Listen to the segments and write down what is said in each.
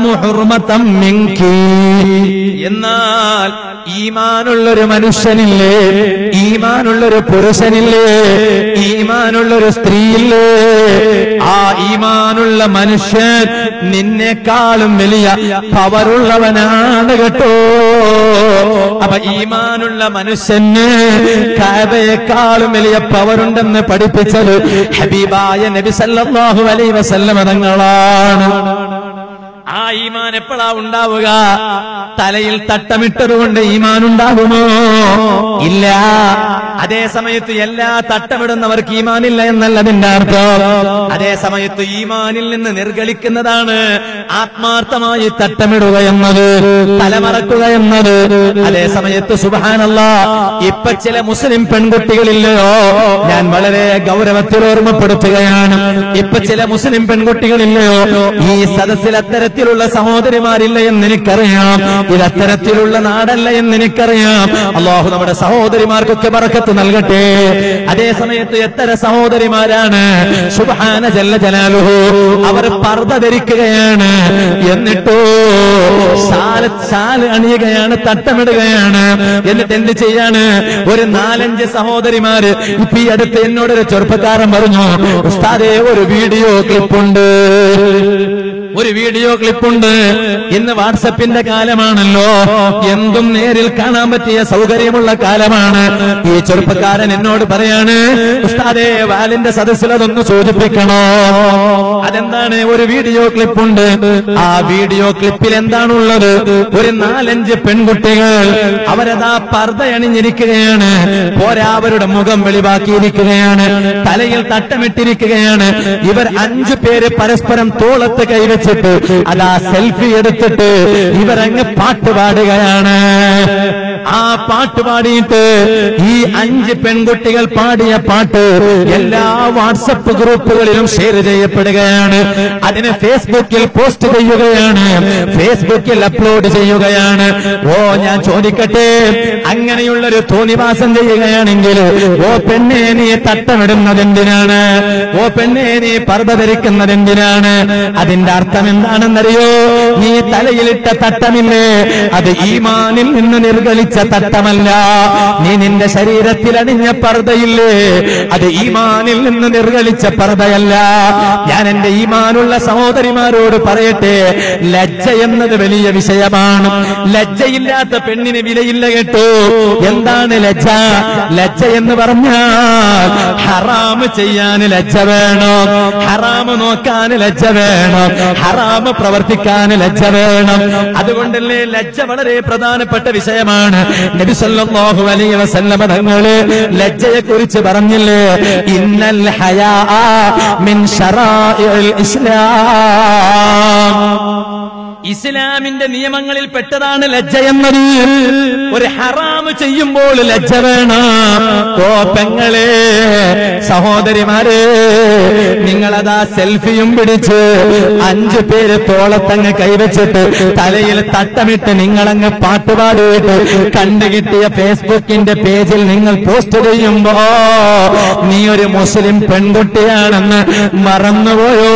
അഅ്ളമു ഹുർമതം മിൻകി എന്നാൽ ഈമാനുള്ളൊരു മനുഷ്യനില്ലേ ഈമാനുള്ളൊരു പുരുഷനില്ലേ ഈമാനുള്ളൊരു സ്ത്രീയില്ലേ ആ ഈമാനുള്ള മനുഷ്യൻ നിന്നെക്കാളും വലിയ പവറുള്ളവനാണ് കേട്ടോ അപ്പൊ ഈമാനുള്ള മനുഷ്യന് കാബയെക്കാളും വലിയ പവറുണ്ടെന്ന് പഠിപ്പിച്ചത് ഹബീബായ നബി സല്ലല്ലാഹു അലൈഹി വസല്ലമ തങ്ങളാണ് ആ ഈമാൻ എപ്പോഴാ ഉണ്ടാവുക തലയിൽ തട്ടമിട്ടതുകൊണ്ട് ഈമാൻ ഉണ്ടാകുമോ ഇല്ല അതേ സമയത്ത് എല്ലാ തട്ടമിടുന്നവർക്ക് ഈമാനില്ല എന്നല്ല അതിന്റെ അർത്ഥം അതേ സമയത്ത് ഈമാനിൽ നിന്ന് നിർഗളിക്കുന്നതാണ് ആത്മാർത്ഥമായി തട്ടമിടുക എന്നത് തലമറക്കുക എന്നത് അതേ സമയത്ത് സുബാനല്ല ഇപ്പൊ ചില മുസ്ലിം പെൺകുട്ടികളില്ലയോ ഞാൻ വളരെ ഗൗരവത്തിൽ ഓർമ്മപ്പെടുത്തുകയാണ് ഇപ്പൊ ചില മുസ്ലിം പെൺകുട്ടികളില്ലയോ ഈ സദസ്സിൽ അത്തരത്തിലുള്ള സഹോദരിമാരില്ല എന്ന് എനിക്കറിയാം ഇത് അത്തരത്തിലുള്ള നാടല്ല എന്ന് എനിക്കറിയാം അള്ളാഹു നമ്മുടെ സഹോദരിമാർക്കൊക്കെ ബറക്കത്ത് നൽകട്ടെ അതേ സമയത്ത് എത്ര സഹോദരിമാരാണ് സുബാന ജല്ല ജലാലുഹു അവർ പർദ്ദ ധരിക്കുകയാണ് എന്നിട്ടോ ശാല ശാല അണിയുകയാണ് തട്ടമിടുകയാണ് എന്നിട്ട് എന്ത് ചെയ്യാണ് ഒരു നാലഞ്ച് സഹോദരിമാര് ഇപ്പൊ ഈ അടുത്ത് എന്നോടൊരു ചെറുപ്പക്കാരൻ പറഞ്ഞു ഉസ്താദേ ഒരു വീഡിയോ ക്ലിപ്പുണ്ട് ഒരു വീഡിയോ ക്ലിപ്പുണ്ട് ഇന്ന് വാട്സപ്പിന്റെ കാലമാണല്ലോ എന്തും നേരിൽ കാണാൻ പറ്റിയ സൗകര്യമുള്ള കാലമാണ് ഈ ചെറുപ്പക്കാരൻ എന്നോട് പറയാണ് ഉസ്താദേ വാലിന്റെ സദസ്സിൽ അതൊന്ന് സൂചിപ്പിക്കണോ അതെന്താണ് ഒരു വീഡിയോ ക്ലിപ്പുണ്ട് ആ വീഡിയോ ക്ലിപ്പിൽ എന്താണുള്ളത് ഒരു നാലഞ്ച് പെൺകുട്ടികൾ അവരതാ പർദ്ദ അണിഞ്ഞിരിക്കുകയാണ് പോരാ അവരുടെ മുഖം വെളിവാക്കിയിരിക്കുകയാണ് തലയിൽ തട്ടമിട്ടിരിക്കുകയാണ് ഇവർ അഞ്ചു പേര് പരസ്പരം തോളത്ത് കൈവച്ചിട്ട് അതാ സെൽഫി എടുത്തിട്ട് ഇവരങ്ങ് പാട്ട് പാടുകയാണ് ആ പാട്ട് പാടിയിട്ട് ഈ അഞ്ച് പെൺകുട്ടികൾ പാടിയ പാട്ട് എല്ലാ വാട്സപ്പ് ഗ്രൂപ്പുകളിലും ഷെയർ ചെയ്യപ്പെടുകയാണ് അതിനെ ഫേസ്ബുക്കിൽ പോസ്റ്റ് ചെയ്യുകയാണ് ഫേസ്ബുക്കിൽ അപ്ലോഡ് ചെയ്യുകയാണ് ഓ ഞാൻ ചോദിക്കട്ടെ അങ്ങനെയുള്ളൊരു തോന്നിവാസം ചെയ്യുകയാണെങ്കിൽ ഓ പെണ്ണെ നീ തട്ടമിടുന്നതെന്തിനാണ് ഓ പെണ്ണെ നീ പർദ്ദ ധരിക്കുന്നതെന്തിനാണ് അതിന്റെ അർത്ഥം എന്താണെന്നറിയോ നീ തലയിലിട്ട തട്ടമില്ലേ അത് ഈമാനിൽ നിന്ന് നിർഗളിച്ച തട്ടമല്ല നീ നിന്റെ ശരീരത്തിൽ അണിഞ്ഞ പർദ്ദയില്ലേ അത് ഈമാനിൽ നിന്ന് നിർഗളിച്ച പർദ്ദയല്ല ഞാൻ എന്റെ ഈമാനുള്ള സഹോദരിമാരോട് പറയട്ടെ ലജ്ജ എന്നത് വലിയ വിഷയമാണ് ലജ്ജയില്ലാത്ത പെണ്ണിന് വിലയില്ല കേട്ടോ എന്താണ് ലജ്ജ ലജ്ജ എന്ന് പറഞ്ഞാൽ ഹറാമ് ചെയ്യാൻ ലജ്ജ വേണം ഹറാമ് നോക്കാൻ ലജ്ജ വേണം ഹറാമ് പ്രവർത്തിക്കാൻ ലജ്ജ വേണം അതുകൊണ്ടല്ലേ ലജ്ജ വളരെ പ്രധാനപ്പെട്ട വിഷയമാണ് നബി സല്ലല്ലാഹു അലൈഹി വസല്ലമ തങ്ങള് ലജ്ജയെ കുറിച്ച് പറഞ്ഞില്ലേ ഇന്നൽ ഹയാ മിൻ ശറാഇൽ ഇസ്ലാം ഇസ്ലാമിന്റെ നിയമങ്ങളിൽ പെട്ടതാണ് ലജ്ജ എന്നത് ഒരു ഹറാമ് ചെയ്യുമ്പോൾ ലജ്ജ വേണം ഓ പെങ്ങളെ സഹോദരിമാരെ നിങ്ങളതാ സെൽഫിയും പിടിച്ച് അഞ്ചു പേര് തോളത്തങ്ങ് കൈവച്ചിട്ട് തലയിൽ തട്ടമിട്ട് നിങ്ങളങ്ങ് പാട്ടുപാടിയിട്ട് കണ്ടുകിട്ടിയ ഫേസ്ബുക്കിന്റെ പേജിൽ നിങ്ങൾ പോസ്റ്റ് ചെയ്യുമ്പോ നീ ഒരു മുസ്ലിം പെൺകുട്ടിയാണെന്ന് മറന്നുപോയോ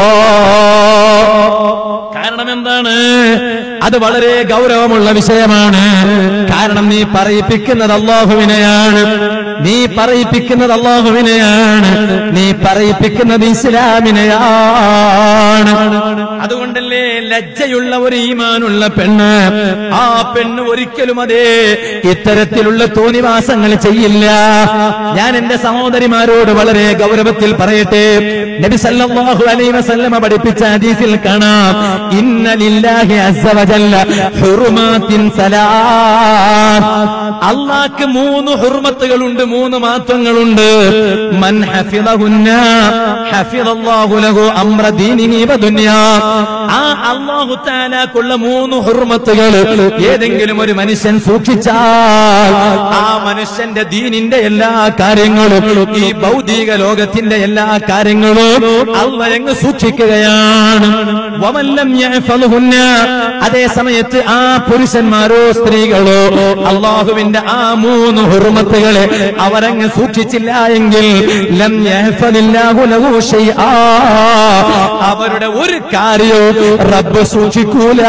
കാരണം എന്താണ് അത് വളരെ ഗൗരവമുള്ള വിഷയമാണ് കാരണം നീ പറയിപ്പിക്കുന്നത് അള്ളാഹുവിനെയാണ് നീ പറയിപ്പിക്കുന്നത് അള്ളാഹുവിനെയാണ് നീ പറയിപ്പിക്കുന്നത് ഇസ്ലാമിനെയാണ് അതുകൊണ്ടല്ലേ ലജ്ജയുള്ള ഒരു ഈമാനുള്ള പെണ്ണ് ആ പെണ്ണ് ഒരിക്കലും അതേ ഇത്തരത്തിലുള്ള തോന്നിവാസങ്ങൾ ചെയ്യില്ല ഞാൻ എന്റെ സഹോദരിമാരോട് വളരെ ഗൗരവത്തിൽ പറയട്ടെ നബി സല്ലല്ലാഹു അലൈഹി വസല്ലമ പഠിപ്പിച്ച ഹദീസിൽ കാണാം ഇന്ന ലില്ലാഹി അസ്സ വജല്ല ഹുറുമാത്തിൻ സലാം അള്ളാഹ്ക്ക് മൂന്ന് ഹുർമത്തുകളുണ്ട് മൂന്ന് മാറ്റങ്ങളുണ്ട് മൻ ഹഫിളഹുന്ന ഹഫിളല്ലാഹു ലഹു അംറ ദീനിഹി വ ദുനിയാ ആ അല്ലാഹു തആലാക്കുള്ള മൂന്ന് ഹുർമത്തുകൾ ഏതെങ്കിലും ഒരു മനുഷ്യൻ സൂക്ഷിച്ചാൽ ആ മനുഷ്യന്റെ ദീനിന്റെ എല്ലാ കാര്യങ്ങളും ഈ ഭൗതിക ലോകത്തിന്റെ എല്ലാ കാര്യങ്ങളും അള്ളയങ്ങ് സൂക്ഷിക്കുകയാണ് വമല്ലം യഅഫലുഹുന്ന അതേ സമയത്ത് ആ പുരുഷന്മാരോ സ്ത്രീകളോ അള്ളാഹുവിന്റെ ആ മൂന്ന് ഹുർമത്തുകളെ അവരങ്ങ് സൂക്ഷിച്ചില്ല എങ്കിൽ ലം യഹ്ഫദില്ലാഹു ലഹു ശൈആ അവരുടെ ഒരു കാര്യം കാര്യവും റബ്ബ് സൂക്ഷിക്കൂല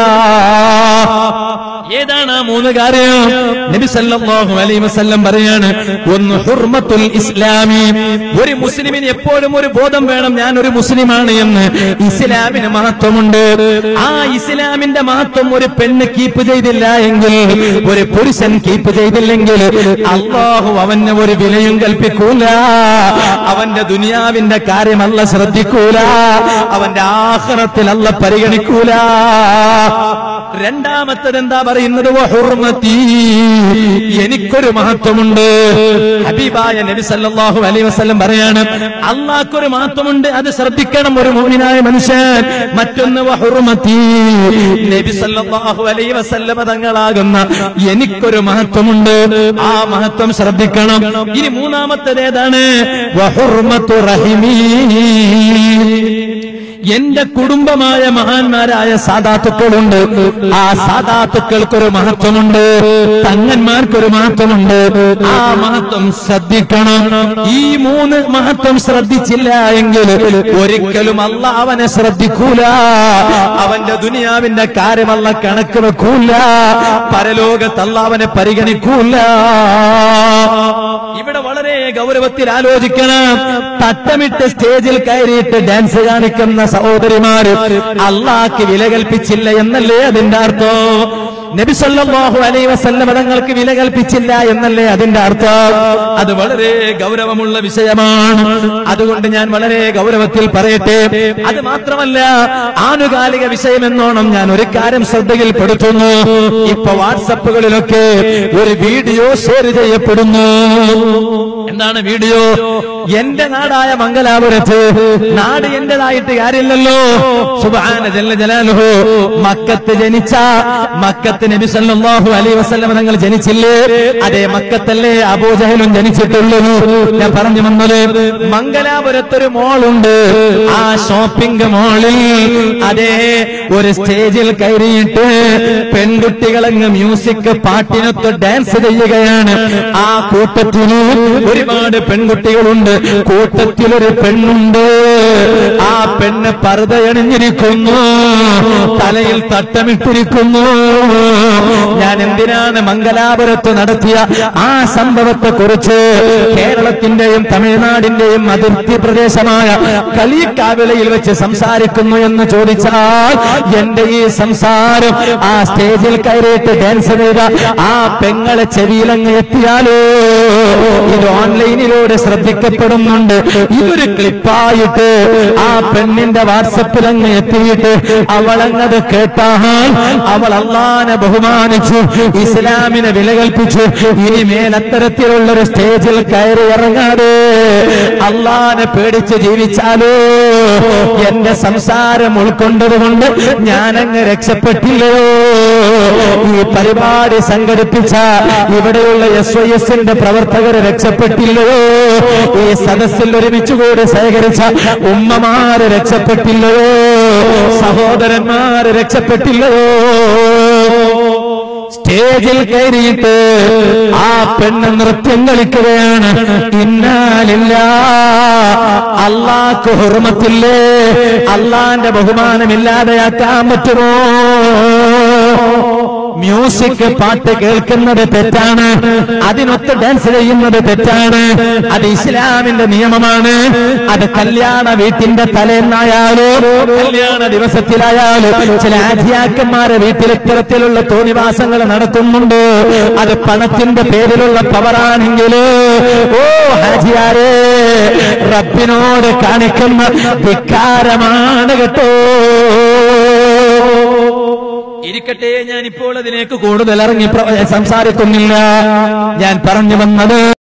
ഏതാണ് ആ മൂന്ന് കാര്യം നബി സല്ലല്ലാഹു അലൈഹി വസല്ലം പറയാണ് ഒന്ന് ഹുർമത്തുൽ ഇസ്ലാമി ഒരു മുസ്ലിമിന് എപ്പോഴും ഒരു ബോധം വേണം ഞാൻ ഒരു മുസ്ലിമാണ് എന്ന് ഇസ്ലാമിന് മഹത്വമുണ്ട് ആ ഇസ്ലാമിന്റെ മഹത്വം ഒരു പെണ്ണ് കീപ്പ് ചെയ്തില്ല എങ്കിൽ ഒരു പുരുഷൻ കീപ്പ് ചെയ്തില്ലെങ്കിൽ അള്ളാഹു അവന് ഒരു വിലയും കൽപ്പിക്കൂല അവന്റെ ദുനിയാവിന്റെ കാര്യമല്ല ശ്രദ്ധിക്കൂല അവന്റെ ആഹ്റത്തിൽ അല്ല പരിഗണിക്കൂല രണ്ടാമത്തത് എന്താ പറയുന്നത് വഹുർമത്തി എനിക്കൊരു മഹത്വമുണ്ട് ഹബീബായ നബി സല്ലല്ലാഹു അലൈഹി വസല്ലം പറയാണ് അള്ളാഹ്ക്കൊരു മഹത്വമുണ്ട് അത് ശ്രദ്ധിക്കണം ഒരു മുഅ്മിനായ മനുഷ്യൻ മറ്റൊന്ന് വഹുർമത്തി നബി സല്ലല്ലാഹു അലൈഹി വസല്ലം തങ്ങളാകുന്ന എനിക്കൊരു മഹത്വമുണ്ട് ആ മഹത്വം ശ്രദ്ധിക്കണം ഇനി മൂന്നാമത്തേത് ഏതാണ് വഹുർമത്തു റഹിമീ എന്റെ കുടുംബമായ മഹാന്മാരായ സാധാത്തുക്കളുണ്ട് ആ സാധാത്തുക്കൾക്കൊരു മഹത്വമുണ്ട് തങ്ങന്മാർക്കൊരു മഹത്വമുണ്ട് ആ മഹത്വം ശ്രദ്ധിക്കണം ഈ മൂന്ന് മഹത്വം ശ്രദ്ധിച്ചില്ല എങ്കിൽ ഒരിക്കലും അല്ല അവനെ ശ്രദ്ധിക്കൂല അവന്റെ ദുനിയാവിന്റെ കാര്യമല്ല കണക്ക് വെക്കൂല പരലോകത്തല്ല അവനെ പരിഗണിക്കൂല ഇവിടെ വളരെ ഗൗരവത്തിൽ ആലോചിക്കണം തട്ടമിട്ട് സ്റ്റേജിൽ കയറിയിട്ട് ഡാൻസ് കാണിക്കുന്ന സഹോദരിമാര് അള്ളാഹ്ക്ക് വില കൽപ്പിച്ചില്ല എന്നല്ലേ അതിന്റെ അർത്ഥം നബി സല്ലല്ലാഹു അലൈഹി വസല്ലം തങ്ങൾക്ക് വില കൽപ്പിച്ചില്ല എന്നല്ലേ അതിന്റെ അർത്ഥം അത് വളരെ ഗൗരവമുള്ള വിഷയമാണ് അതുകൊണ്ട് ഞാൻ വളരെ ഗൗരവത്തിൽ പറയട്ടെ അത് മാത്രമല്ല ആനുകാലിക വിഷയമെന്നോണം ഞാൻ ഒരു കാര്യം ശ്രദ്ധയിൽപ്പെടുത്തുന്നു ഇപ്പൊ വാട്സപ്പുകളിലൊക്കെ ഒരു വീഡിയോ ഷെയർ ചെയ്യപ്പെടുന്നു എന്താണ് വീഡിയോ എന്റെ നാടായ മംഗലാപുരത്ത് നാട് എന്റേതായിട്ട് കാര്യമില്ലല്ലോ സുബാന ജല്ല ജലാലുഹു മക്കത്ത് ജനിച്ച മക്കത്ത് നബി സല്ലല്ലാഹു അലൈഹി വസല്ലം തങ്ങൾ ജനിച്ചില്ലേ അതേ മക്കത്തല്ലേ അബൂജഹലും ജനിച്ചിട്ടുള്ളത് ഞാൻ പറഞ്ഞു വന്നത് മംഗലാപുരത്തൊരു മോളുണ്ട് ആ ഷോപ്പിംഗ് മോളിൽ അതേ ഒരു സ്റ്റേജിൽ കയറിയിട്ട് പെൺകുട്ടികളങ്ങ് മ്യൂസിക് പാട്ടിനൊത്ത് ഡാൻസ് ചെയ്യുകയാണ് ആ കൂട്ടത്തിൽ ഒരുപാട് പെൺകുട്ടികളുണ്ട് കൂട്ടത്തിലൊരു പെണ്ണുണ്ട് ആ പെണ്ണ് പർദ്ദയണിഞ്ഞിരിക്കുന്നു തലയിൽ തട്ടമിട്ടിരിക്കുന്നു ഞാൻ എന്തിനാണ് മംഗലാപുരത്ത് നടത്തിയ ആ സംഭവത്തെ കുറിച്ച് കേരളത്തിന്റെയും തമിഴ്നാടിന്റെയും അതിർത്തി പ്രദേശമായ കലിക്കാവിളയിൽ വെച്ച് സംസാരിക്കുന്നു എന്ന് ചോദിച്ചാൽ എന്റെ ഈ സംസാരം ആ സ്റ്റേജിൽ കയറിയിട്ട് ഡാൻസ് ചെയ്ത ആ പെങ്ങളെ ചെവിയിലങ്ങ് എത്തിയാലോ ഇത് ഓൺലൈനിലൂടെ ശ്രദ്ധിക്കപ്പെടുന്നുണ്ട് ഇതൊരു ക്ലിപ്പായിട്ട് ആ പെണ്ണിന്റെ വാട്സപ്പിൽ അങ്ങ് എത്തിയിട്ട് അവളങ്ങത് കേട്ടാൽ അവൾ അള്ളാനെ ബഹുമാനിച്ചു ഇസ്ലാമിനെ വില കൽപ്പിച്ചു ഇനിമേൽ അത്തരത്തിലുള്ള ഒരു സ്റ്റേജിൽ കയറി ഇറങ്ങാതെ അള്ളാനെ പേടിച്ച് ജീവിച്ചാലോ എന്റെ സംസാരം ഉൾക്കൊണ്ടതുകൊണ്ട് ഞാനങ്ങ് രക്ഷപ്പെട്ടില്ലയോ ഈ പരിപാടി സംഘടിപ്പിച്ച ഇവിടെയുള്ള എസ് വൈ എസിന്റെ പ്രവർത്തകർ രക്ഷപ്പെട്ടില്ലയോ ഈ സദസ്സിൽ ഒരുമിച്ചുകൂടി ശേഖരിച്ച ഉമ്മമാര് രക്ഷപ്പെട്ടില്ലയോ സഹോദരന്മാര് രക്ഷപ്പെട്ടില്ലയോ സ്റ്റേജിൽ കയറിയിട്ട് ആ പെണ്ണ് നൃത്യം കളിക്കുകയാണ് ഇന്നാലില്ല അള്ളാക്ക് ഹുർമത്തില്ലേ അള്ളാന്റെ ബഹുമാനമില്ലാതെയാക്കാൻ പറ്റുമോ മ്യൂസിക് പാട്ട് കേൾക്കുന്നത് തെറ്റാണ് അതിനൊത്ത് ഡാൻസ് ചെയ്യുന്നത് തെറ്റാണ് അത് ഇസ്ലാമിന്റെ നിയമമാണ് അത് കല്യാണ വീട്ടിന്റെ തലേന്നായാലും കല്യാണ ദിവസത്തിലായാലും ചില ആധ്യാക്കന്മാരെ വീട്ടിൽ ഇത്തരത്തിലുള്ള തോന്നിവാസങ്ങൾ നടത്തുന്നുണ്ട് അത് പണത്തിന്റെ പേരിലുള്ള പവറാണെങ്കിൽ ഓ ഹാജിയാരെ റബ്ബിനോട് കാണിക്കുന്ന ധിക്കാരമാണ് കേട്ടോ ഇരിക്കട്ടെ ഞാൻ ഇപ്പോൾ അതിലേക്ക് കൂടുതൽ ഇറങ്ങി പ്ര- സംസാരിക്കുന്നില്ല ഞാൻ പറഞ്ഞു വന്നത്